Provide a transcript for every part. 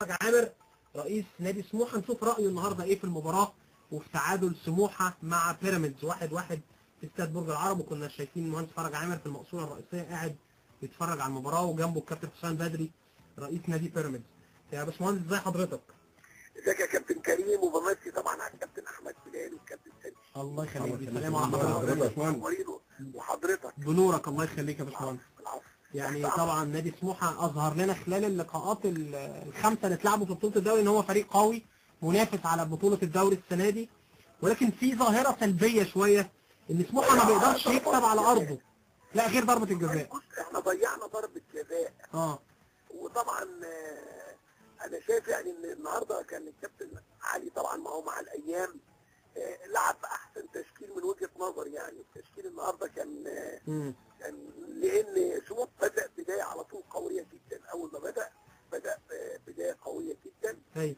عامر رئيس نادي سموحه نشوف رايه النهارده ايه في المباراه وفي تعادل سموحه مع بيراميدز واحد واحد في استاد برج العرب وكنا شايفين المهندس فرج عامر في المقصوره الرئيسيه قاعد بيتفرج على المباراه وجنبه الكابتن حسام بدري رئيس نادي بيراميدز يا باشمهندس ازي حضرتك ازيك يا كابتن كريم وبمسي طبعا على الكابتن احمد بلال والكابتن سامي الله يخليك الله سلام على يخليك. حضرتك باشمهندس. وريده وحضرتك بنورك الله يخليك يا باشمهندس العفو يعني طبعا نادي سموحه اظهر لنا خلال اللقاءات ال- الخمسه اللي اتلعبوا في بطوله الدوري ان هو فريق قوي منافس على بطوله الدوري السنه دي ولكن في ظاهره سلبيه شويه ان سموحه ما بيقدرش يكسب على ارضه لا غير ضربه الجزاء بص احنا ضيعنا ضربة جزاء اه وطبعا آه، انا شايف يعني ان النهارده كان الكابتن علي طبعا ما هو مع الايام آه، لعب باحسن تشكيل من وجهه نظري يعني التشكيل النهارده كان آه، امم كان لان سموح بدا بدايه على طول قويه جدا اول ما بدا بدا آه، بدايه قويه جدا ايوه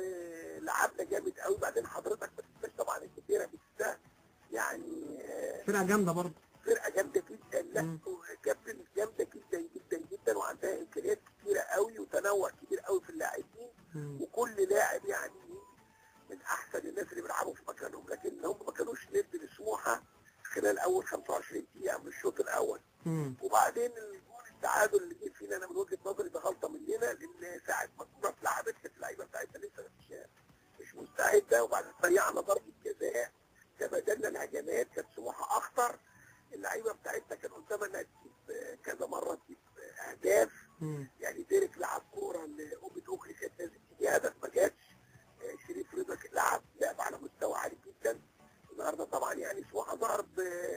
ولعبنا جامد قوي بعدين حضرتك ما تنساش طبعا ان بيراميدز ده يعني آه، فرقه جامده برضه فرقه جامده جدا لا مم. كابتن جامده جدا جدا جدا وعندها امكانيات كتيره قوي وتنوع كبير قوي في اللاعبين مم. وكل لاعب يعني من احسن الناس اللي بيلعبوا في مكانهم لكن هم ما كانوش ند لسموحه خلال اول 25 دقيقه من الشوط الاول مم. وبعدين الجول التعادل اللي جه فينا انا من وجهه نظري ده غلطه مننا لان ساعه ما الكوره اتلعبت كانت اللعيبه بتاعتنا لسه مش مش مستعده وبعدين ضيعنا ضربه جزاء تبادلنا الهجمات كانت سموحه اخطر اللعيبه بتاعتنا كان قدامها انها تجيب آه، كذا مره تجيب آه، اهداف مم. يعني ديريك لعب كوره لأوبة أوكري كانت لازم تيجي هدف ما جاتش آه، شريف رضا لعب لعب على مستوى عالي جدا النهارده طبعا يعني سموحه ظهر ب-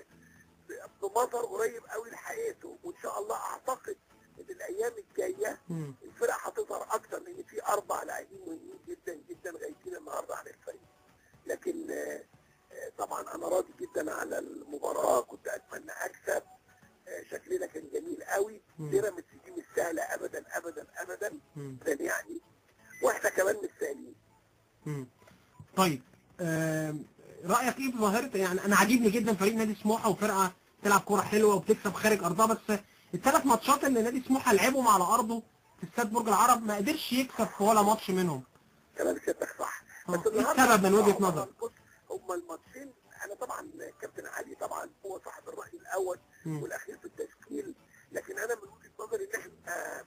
ب- بمظهر قريب قوي لحياته وان شاء الله اعتقد ان الايام الجايه مم. الفرق هتظهر اكتر لان في اربع لاعبين مهمين جدا جدا غايبين النهارده عن الفريق لكن آه، آه، طبعا انا راضي جدا على المباراه كنت اتمنى اكسب آه، شكلنا كان جميل قوي مم. بيراميدز دي مش سهله ابدا ابدا ابدا مم. ابدا يعني واحنا كمان مش سهلين مم. طيب آم، رايك ايه في ظاهره يعني انا عاجبني جدا فريق نادي سموحه وفرقه بتلعب كوره حلوه وبتكسب خارج ارضها بس الثلاث ماتشات اللي نادي سموحه لعبهم على ارضه في استاد برج العرب ما قدرش يكسب في ولا ماتش منهم كلام سيادتك صح آه، بس إيه النهارده السبب من وجهة آه، نظرك؟ بص هما الماتشين انا طبعا كابتن علي طبعا هو صاحب الراي الاول مم. والاخير في التشكيل لكن انا من وجهه نظري ان احنا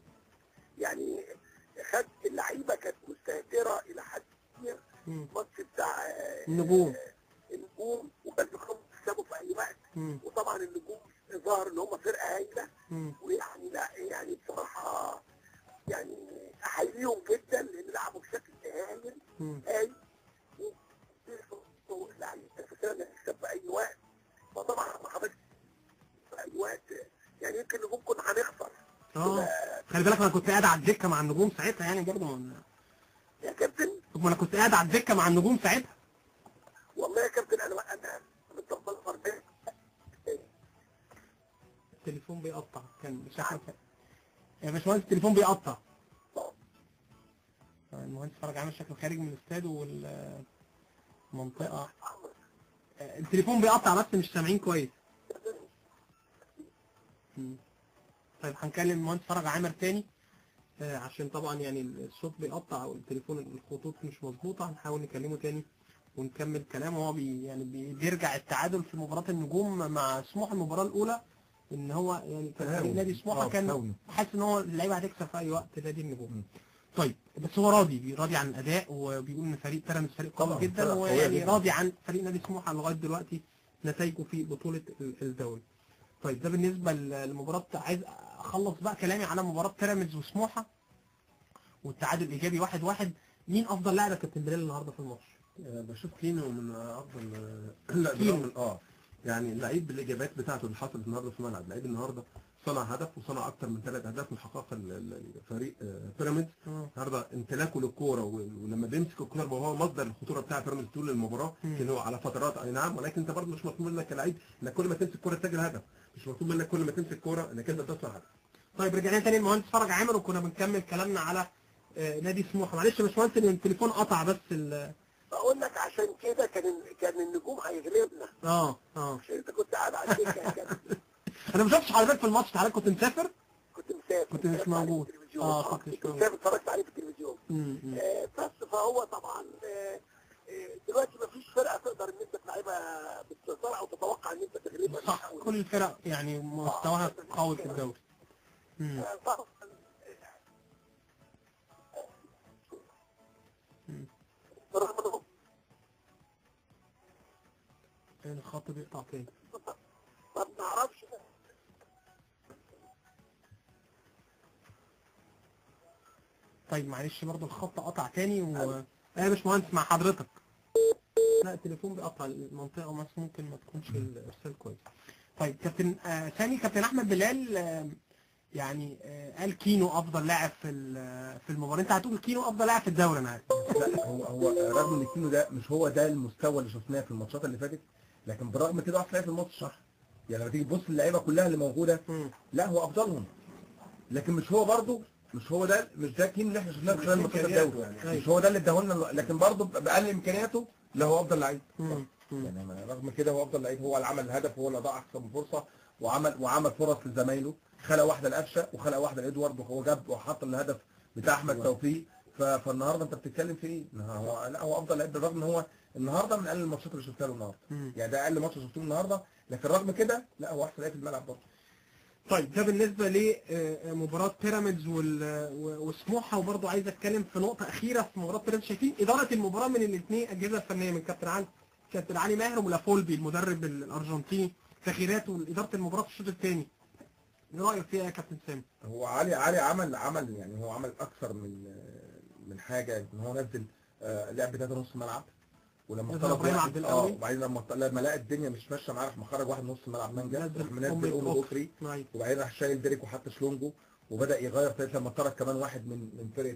يعني خد اللعيبه كانت مستهتره الى حد كبير مم. الماتش بتاع آه، النجوم. آه، النجوم وكان بيخلص يكسبوا في اي وقت مم. وطبعا النجوم ظهر ان هم فرقه هايله مم. ويعني لا يعني بصراحه يعني احييهم جدا لان لعبوا بشكل هايل مم. هايل يعني فكرة انك تكسب في اي وقت فطبعا ما حضرتك في اي وقت يعني يمكن نجوم كنا هنخسر اه خلي بالك انا كنت قاعد على الدكه مع النجوم ساعتها يعني برضه ما يا كابتن طب ما انا كنت قاعد على الدكه مع النجوم ساعتها والله يا كابتن انا انا متقبل فرقين التليفون بيقطع كان شكله كده يا باشمهندس التليفون بيقطع المهندس فرج عامل شكله خارج من الاستاد والمنطقه التليفون بيقطع بس مش سامعين كويس مم. طيب هنكلم المهندس فرج عامر تاني آه، عشان طبعا يعني الصوت بيقطع والتليفون الخطوط مش مظبوطه هنحاول نكلمه تاني ونكمل كلامه هو بي يعني بي- بيرجع التعادل في مباراه النجوم مع سموحه المباراه الاولى ان هو يعني كان فريق تهاون. نادي سموحه آه، كان تهاون. حاسس ان هو اللعيبه هتكسب في اي وقت نادي النجوم طيب بس هو راضي راضي عن الاداء وبيقول ان فريق بيراميدز فريق قوي طبعاً، جدا فرقة قوية ويعني جداً. راضي عن فريق نادي سموحه لغايه دلوقتي نتائجه في بطوله ال- الدوري طيب ده بالنسبه ل- لمباراه عايز اخلص بقى كلامي على مباراه بيراميدز وسموحه والتعادل الايجابي واحد واحد مين افضل لاعب يا كابتن بلال النهارده في الماتش؟ آه، بشوف كينو من افضل آه، لا كينو. برغم اه يعني اللعيب بالاجابات بتاعته اللي حصلت النهارده في الملعب لعيب النهارده صنع هدف وصنع اكتر من ثلاث اهداف محققه ال- ال- الفريق آه، بيراميدز مم. النهارده امتلاكه للكوره وال- ولما بيمسك الكوره وهو مصدر الخطوره بتاع بيراميدز طول المباراه مم. كان هو على فترات اي نعم ولكن انت برضه مش مطلوب منك كلاعب انك كل ما تمسك الكوره تسجل هدف مش مطلوب منك كل ما تمسك الكوره انك انت تصنع هدف طيب رجعنا تاني المهندس فرج عامر وكنا بنكمل كلامنا على آه، نادي سموحه معلش يا باشمهندس إن التليفون قطع بس ال- بقول لك عشان كده كان كان النجوم هيغلبنا اه اه عشان انت كنت قاعد على الدكه يا كابتن انا ما شفتش حضرتك في الماتش حضرتك كنت مسافر كنت مسافر كنت مش اتفرجت عليه موجود. في التلفزيون. آه، آه، كنت مش كنت مسافر اتفرجت عليه في التلفزيون مم. مم. آه، بس فهو طبعا آه، آه، دلوقتي ما فيش فرقه تقدر ان انت تلعبها باستثار او تتوقع ان انت تغلبها صح كل الفرق يعني مستواها قوي في الدوري مم. آه، طبعاً، مم. آه، رغم إنه الخط بيقطع تاني ما بنعرفش طيب معلش برضه الخط قطع تاني و ايه يا باشمهندس مع حضرتك لا التليفون بيقطع المنطقة بس ممكن ما تكونش الارسال كويس طيب كابتن آه ثاني كابتن احمد بلال آه يعني آه قال كينو افضل لاعب في ال- في المباراة انت هتقول كينو افضل لاعب في الدوري انا عارف لا هو هو رغم ان كينو ده مش هو ده المستوى اللي شفناه في الماتشات اللي فاتت لكن بالرغم كده احسن لاعب في الماتش صح يعني لما تيجي تبص اللعيبه كلها اللي موجوده مم. لا هو افضلهم لكن مش هو برضه مش هو ده مش ده كينو اللي احنا شفناه في خلال ماتشات الدوري يعني. مش هو ده اللي اداهولنا لكن برضه باقل امكانياته لا هو افضل لعيب مم. مم. يعني رغم كده هو افضل لعيب هو اللي عمل الهدف وهو اللي ضاع احسن فرصه وعمل وعمل فرص لزمايله خلق واحده لقفشه وخلق واحده لادوارد وهو جاب وحط الهدف بتاع احمد توفيق ف- فالنهارده انت بتتكلم في ايه؟ إن هو لا هو افضل لعيب بالرغم ان هو النهارده من اقل الماتشات اللي شفتها له النهارده مم. يعني ده اقل ماتش شفته له النهارده لكن رغم كده لا هو احسن لعيب في الملعب برضه طيب ده بالنسبه لمباراه بيراميدز وال- و- وسموحه وبرضه عايز اتكلم في نقطه اخيره في مباراه بيراميدز شايفين اداره المباراه من الاثنين اجهزه الفنيه من كابتن علي كابتن علي ماهر ولافولبي المدرب الارجنتيني تغييراته واداره المباراه في الشوط الثاني ايه رايك فيها يا كابتن سامي؟ هو علي علي عمل عمل يعني هو عمل اكثر من من حاجه ان هو نزل آه، لعب ثلاثه نص ملعب ولما نزل طلب إبراهيم واحد- عبد القوي. اه وبعدين لما لما لقى الدنيا مش ماشيه معاه راح مخرج واحد نص ملعب مانجا نزل راح منزل أمي اولو أوكري. بوكري أيوة. وبعدين راح شايل ديريك وحط شلونجو وبدا يغير طريقه لما طرد كمان واحد من من فرقه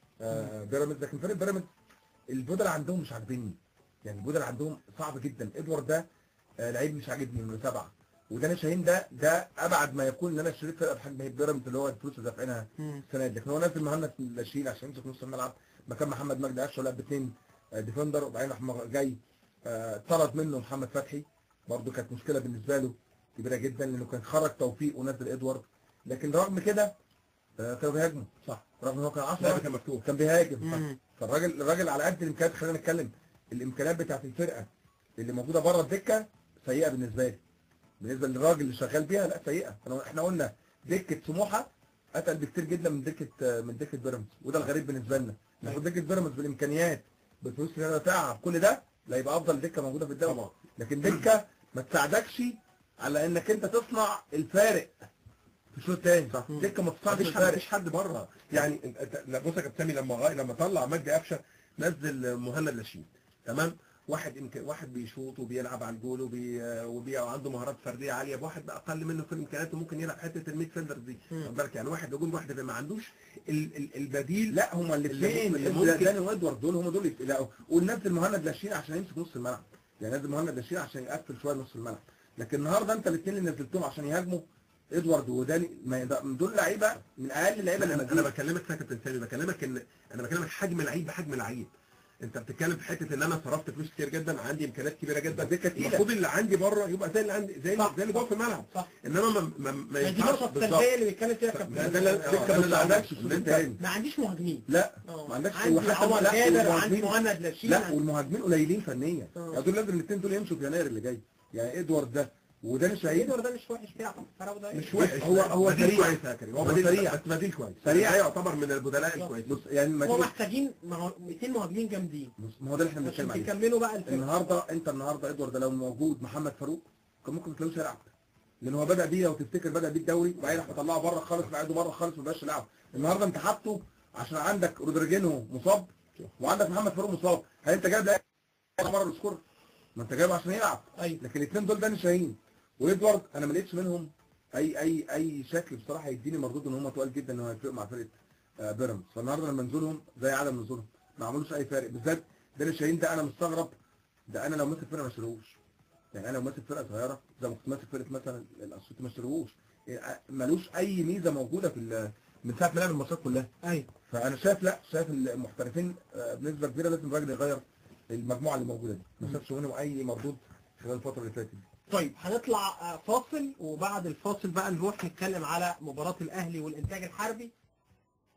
آه، بيراميدز لكن فرقه بيراميدز البودل عندهم مش عاجبني يعني البودل عندهم صعب جدا ادوارد ده آه، لعيب مش عاجبني من سبعه وداني شاهين ده ده ابعد ما يكون ان انا اشتريت فرقه بحجم بيراميدز اللي هو الفلوس اللي دافعينها مم. السنه دي لكن هو نزل مهند لاشين عشان يمسك نص الملعب مكان محمد مجدي قفشه ولعب باثنين ديفندر وبعدين راح مغ- جاي آه، طرد منه محمد فتحي برضه كانت مشكله بالنسبه له كبيره جدا لانه كان خرج توفيق ونزل ادوارد لكن رغم كده آه، كانوا بيهاجموا صح رغم ان هو كان 10 كان مفتوح كان بيهاجم صح مم. فالراجل الراجل على قد الامكانيات خلينا نتكلم الامكانيات بتاعت الفرقه اللي موجوده بره الدكه سيئه بالنسبه لي بالنسبه للراجل اللي شغال بيها لا سيئه أنا- احنا قلنا دكه سموحه اتقل بكتير جدا من دكه من دكه بيراميدز وده الغريب بالنسبه لنا المفروض دكه بيراميدز بالامكانيات بالفلوس اللي انا دافعها بكل ده لا يبقى افضل دكه موجوده في الدوري لكن دكه ما تساعدكش على انك انت تصنع الفارق في الشوط الثاني صح. دكه ما تصنعش مفيش حد الفارق مفيش حد بره يعني انت- انت- لا، بص يا كابتن سامي لما غاي لما طلع مجدي قفشه نزل مهند لاشين تمام واحد يمكن واحد بيشوط وبيلعب على الجول وبي وبي وعنده مهارات فرديه عاليه واحد بقى اقل منه في الامكانيات وممكن يلعب حته الميد فيلدر دي مم. خد بالك يعني واحد هجوم واحد اللي ما عندوش ال ال البديل لا هما الاثنين اللي اللي ممكن- داني وادوارد دول هما دول اللي يلاقوا وننزل مهند لاشين عشان يمسك نص الملعب يعني نزل مهند لاشين عشان يقفل شويه نص الملعب لكن النهارده انت الاثنين اللي نزلتهم عشان يهاجموا ادوارد وداني ما يقدر- دول لعيبه من اقل اللعيبه اللي انا انا نازلين بكلمك يا كابتن سامي بكلمك ان انا بكلمك حجم لعيب بحجم لعيب انت بتتكلم في حته ان انا صرفت فلوس كتير جدا عندي امكانيات كبيره جدا دكة تقيلة. المفروض اللي عندي بره يبقى زي اللي عندي زي صح. زي اللي جوه في الملعب صح انما ما ما, ما ما دي ينفعش النقطه بالظبط. السلبيه اللي بيتكلم فيها ده كابتن ده اللي- آه. ده دكه اللي ما عندك. عندكش الشوط الثاني ما عنديش مهاجمين لا آه. ما عندكش عندي وحتى عمر لا، قادر والمهاجمين- عندي مهند لاشين لا والمهاجمين قليلين فنيا آه. يعني دول لازم الاثنين دول يمشوا في يناير اللي جاي يعني ادوارد ده وداني شهيد ايدور ده مش وحش بيلعب فراوده مش وحش هو- هو بديل سريع. كويس يا كريم هو هو بديل سريع. بس بديل كويس سريع. ده يعتبر من البدلاء بالظبط. الكويس بص يعني ما هو تيجي- محتاجين مه- 200 مهاجمين جامدين بص، ما هو ده اللي احنا عشان بنتكلم عليه تكملوا بقى الفرقه النهارده انت النهارده ادوارد لو موجود محمد فاروق كان ممكن ما تلاقوش يلعب لان هو بدا بيه لو تفتكر بدا بيه الدوري وبعدين راح مطلعه بره خالص بعده بره خالص ما بقاش يلعب النهارده انت حاطه عشان عندك رودريجينو مصاب وعندك محمد فاروق مصاب هل انت جايب لاعب بره السكور ما انت جايبه عشان يلعب ايوه لكن الاثنين دول داني شاهين وادوارد انا ما لقيتش منهم اي اي اي شكل بصراحه يديني مردود ان هم تقال جدا ان هو هيفرقوا مع فرقه آه، بيراميدز فالنهارده لما نزولهم زي عدم نزولهم ما عملوش اي فارق بالذات داني شاهين ده انا مستغرب ده انا لو ماسك فرقه ما اشتريهوش يعني انا لو ماسك فرقه صغيره زي ما كنت ماسك فرقه مثلا الاسيوطي ما اشتريهوش يعني ملوش اي ميزه موجوده في ال- من ساعه ما لعب الماتشات كلها ايوه فانا شايف لا شايف المحترفين آه، بنسبه كبيره لازم الراجل يغير المجموعه اللي موجوده دي ما شافش منهم اي مردود خلال الفتره اللي فاتت دي طيب هنطلع آه، فاصل وبعد الفاصل بقى نروح نتكلم على مباراة الأهلي والإنتاج الحربي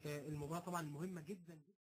آه، المباراة طبعا مهمة جدا